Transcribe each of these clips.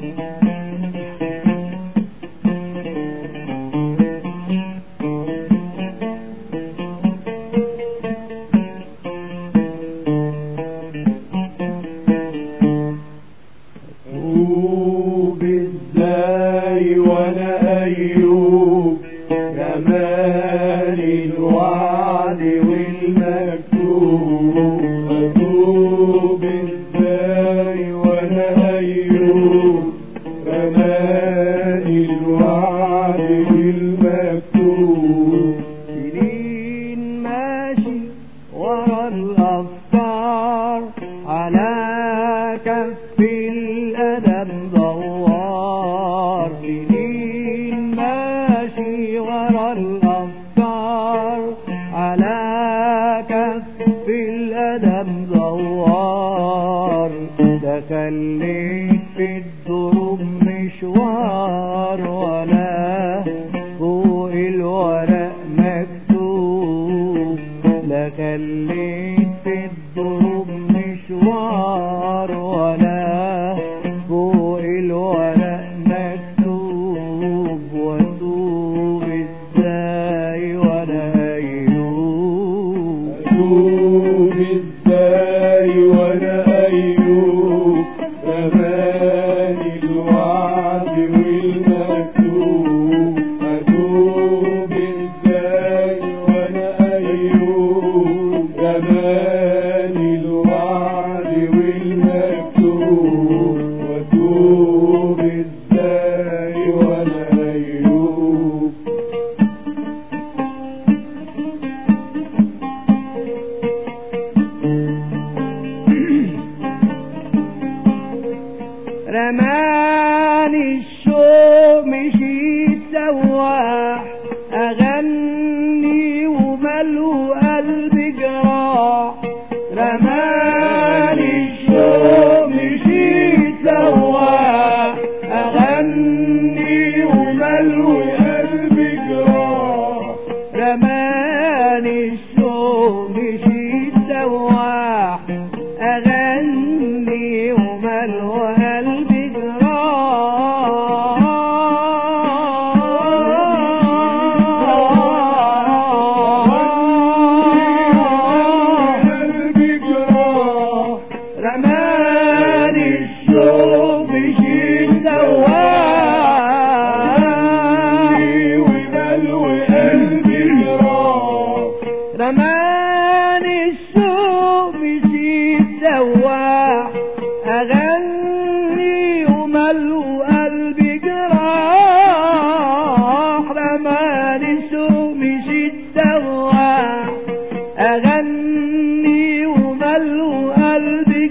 أتوب ازاي وانا ايوب جمال الوعد والمكتوب اتوب ازاي وانا ايوب جمال الوعد والمكتوب سنين ماشي ورا الأفكار على كف الأدب دوار سنين ماشي ورا الأفكار على كف الأدب دوار دخلت في الدروب مشوار ولا فوق الورق مكتوب لا خليت في الدروب مشوار ولا فوق الورق مكتوب واتوب ازاي ولا ايوب أتوب ازاي وانا ايوب زمان الوعد والمكتوب أتوب ازاي وانا ايوب زمان الوعد والمكتوب واتوب ازاي وانا ايوب رماني الشوق مشيت سواح اغني وملو قلبي جراح رماني الشوق مشيت سواح اغني وملو قلبي جراح رماني الشوق مشيت سواح اغني وملو قلبي جراح قلبي جراح رماني الشوق بشيل سواح وملو قلبي جراح رماني الشوق بشيل سواح أغني وملو قلبي جراح رماني الشوق بشيل سواح أغني وملو قلبي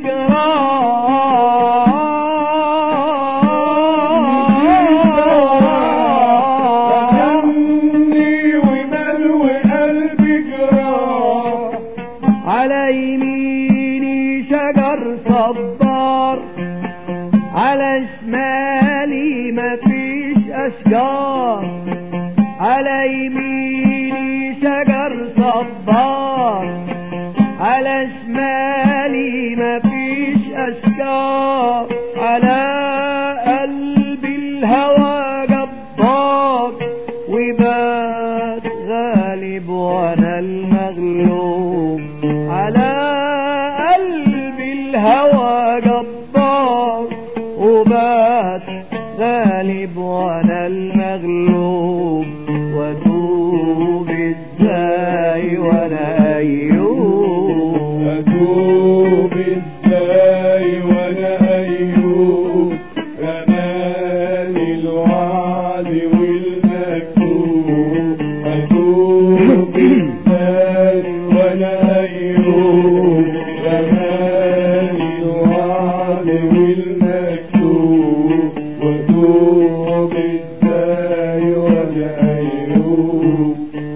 جراح غني وملو قلبي جراح على يميني شجر صبار على شمالي مفيش أشجار على يميني شجر صبار على شمالي مفيش أشجار على قلبي الهوى جبار وبات غالب وانا المغلوب على قلبي الهوى جبار وبات غالب وانا المغلوب واتوب ازاي وانا ايوب أتوب ازاي وانا ايوب رماني الوعد والمكتوب أتوب ازاي وانا ايوب رماني الوعد والمكتوب واتوب ازاي وانا ايوب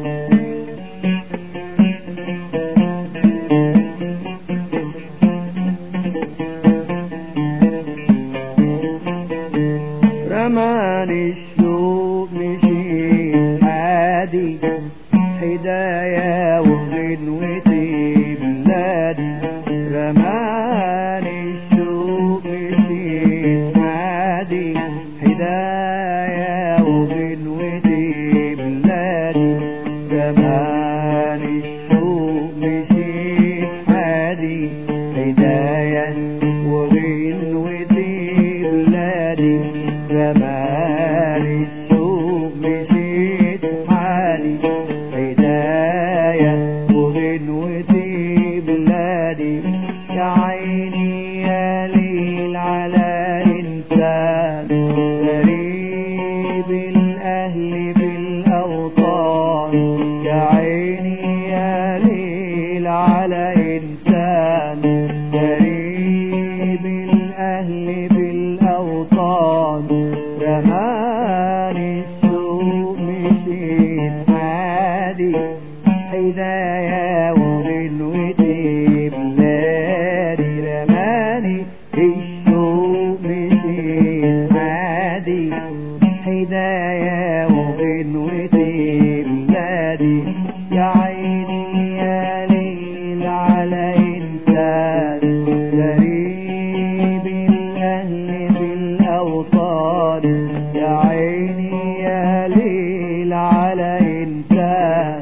رماني الشوق مشيت عادي هدايا وغنوتي بلادي رماني الشوق مشيت عادي رماني الشوق مشيت حالي هدايا وغنوتي بلادي يا عيني يا ليل على إنسان غريب الأهل بالأوطان يا عيني يا ليل على إنسان غريب الأهل بالأوطان رماني السوق مشيت عادي هدايا وغنوتي بلادي رماني الشوق مشيت عادي هدايا وغنوتي بلادي يا عيني يا ليل على إنسان غريب الأهل بالأوطان يا عيني يا ليل على إنسان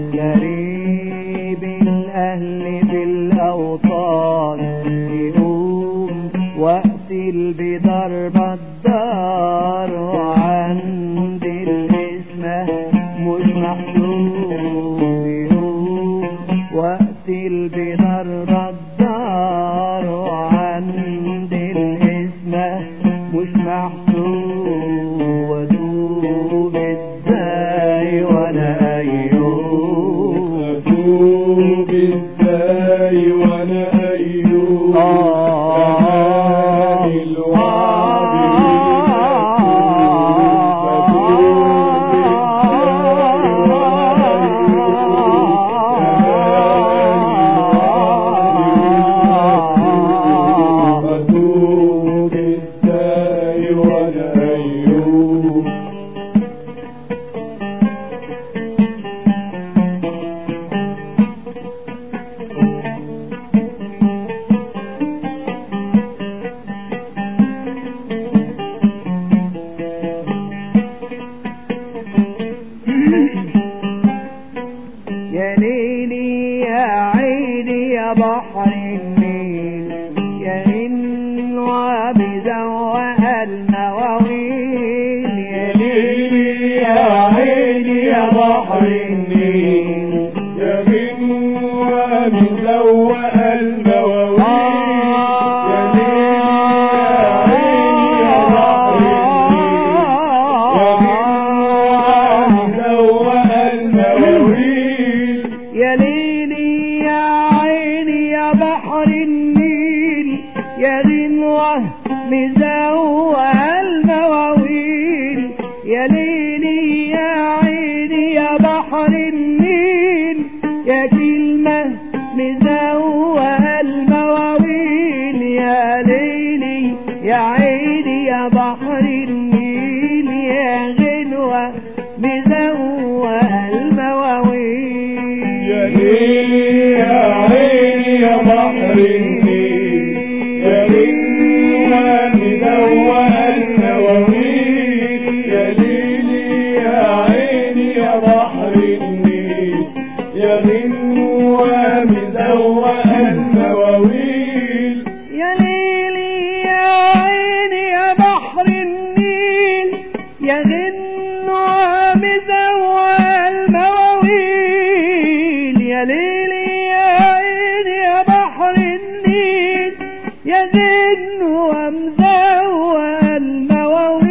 غريب الأهل بالأوطان يقوم واقتل بضرب الدار وعند الاسم مش محسوب يقوم واقتل بضرب الدار وعند الاسم مش محسوب وادوب ازاي وانا ايوب أتوب ازاي وانا ايوب رماني الوعد أتوب ازاي وانا ايوب يا ليلي يا عيني يا بحر النيل يا غنوة بزوق المواويل يا ليلي يا عيني يا بحر النيل يا غنوة مزوق المواويل يا ليل يا عيني يا بحر النيل يا غنوة مزوق المواويل يا ليلي يا عيني يا بحر النيل يا غنوة مزوق المواويل يا ليلي يا عيني يا بحر النيل يا غنوة مزوق المواويل يا ليلي يا عيني يا بحر النيل يا غنوة مدوى المواويل يا ليلي يا عيني يا بحر النيل يا غنوة مدوى المواويل يا ليلي يا عيني يا بحر النيل يا غنوة مزوى المواويل يا ليلي يا عيني يا بحر النيل يا غنوة مزوى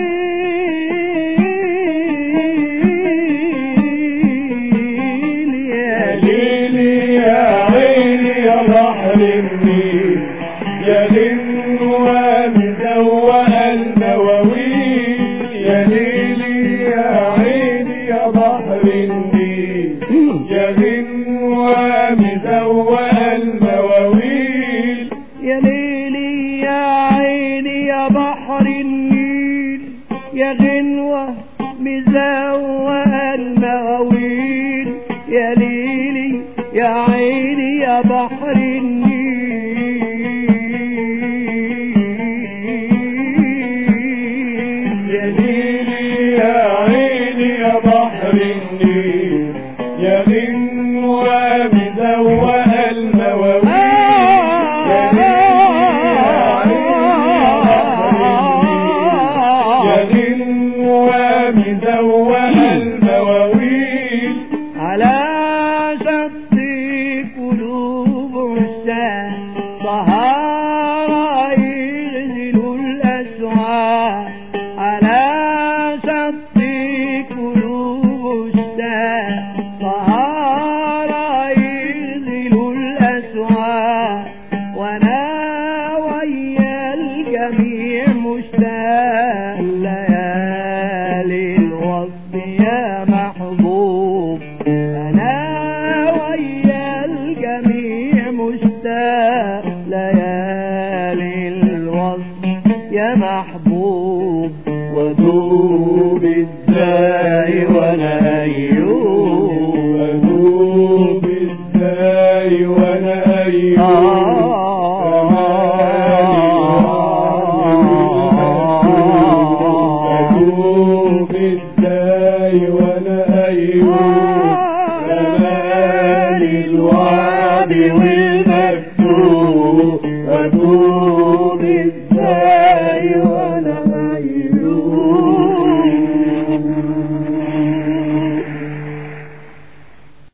المواويل يا ليلي يا عيني يا بحر النيل يا غنوة مزوى المواويل يا ليلي يا عيني يا بحر النيل يا غنوة مزوى المواويل يا ليلي يا عيني يا بحر النيل يا غنوة مزوى المواويل يا ليلي يا عيني يا بحر النيل يا ليلي يا عيني يا بحر النيل يا غنوة مزوى المواويل يا ليلي يا عيني يا بحر النيل يا وغنوة مزوقة المواويل على شط قلوب عشاق طهارة يغزل الأسواق على شط قلوب عشاق طهارة يغزل الأسواق وانا ويا الجميع مشتاق ليالي الوصل يا محبوب انا ويا الجميع مشتاق ليالي الوصل يا محبوب ودوب ازاي وانا ايوب أدوب ازاي وانا ايوب أدوب ازاي وانا ايوب زمان الوعد والمكتوب وادوب ازاي